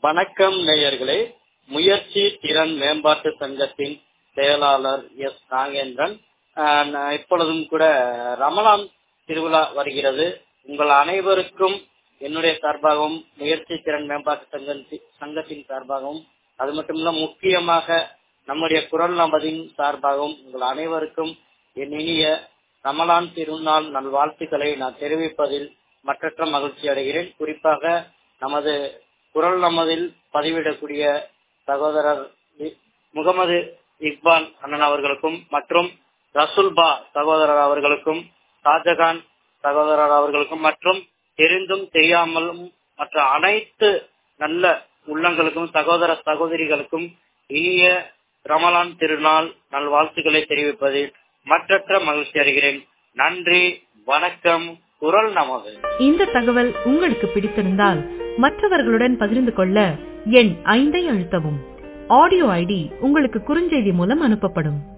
வணக்கம் நேயர்களே முயற்சி திறன் மேம்பாட்டு சங்கத்தின் செயலாளர் எஸ் நாகேந்திரன் ஆஹ் நான் இப்பொழுதும் கூட ரமலான் திருவிழா வருகிறது உங்கள் அனைவருக்கும் என்னுடைய சார்பாகவும் முயற்சி திறன் மேம்பாட்டு சங்கத்தி சங்கத்தின் சார்பாகவும் அது மட்டுமில்ல முக்கியமாக நம்முடைய குரல் நமதின் சார்பாகவும் உங்கள் அனைவருக்கும் என் இனிய ரமலான் திருநாள் நல்வாழ்த்துக்களை நான் தெரிவிப்பதில் மற்றற்ற மகிழ்ச்சி அடைகிறேன் குறிப்பாக நமது குரல் நமதில் பதிவிடக்கூடிய சகோதரர் இ- முகமது இக்பால் அண்ணன் அவர்களுக்கும் மற்றும் ரசுல்பா சகோதரர் அவர்களுக்கும் ஷாஜகான் சகோதரர் அவர்களுக்கும் மற்றும் தெரிந்தும் தெரியாமலும் மற்ற அனைத்து நல்ல உள்ளங்களுக்கும் சகோதர சகோதரிகளுக்கும் இனிய ரமலான் திருநாள் நல்வாழ்த்துக்களை தெரிவிப்பதில் மற்றற்ற மகிழ்ச்சி அடைகிறேன் நன்றி வணக்கம் குரல் நமது இந்த தகவல் உங்களுக்கு பிடித்திருந்தால் மற்றவர்களுடன் பகிர்ந்து கொள்ள எண் ஐந்தை அழுத்தவும் ஆடியோ ஐடி உங்களுக்கு குறுஞ்செய்தி மூலம் அனுப்பப்படும்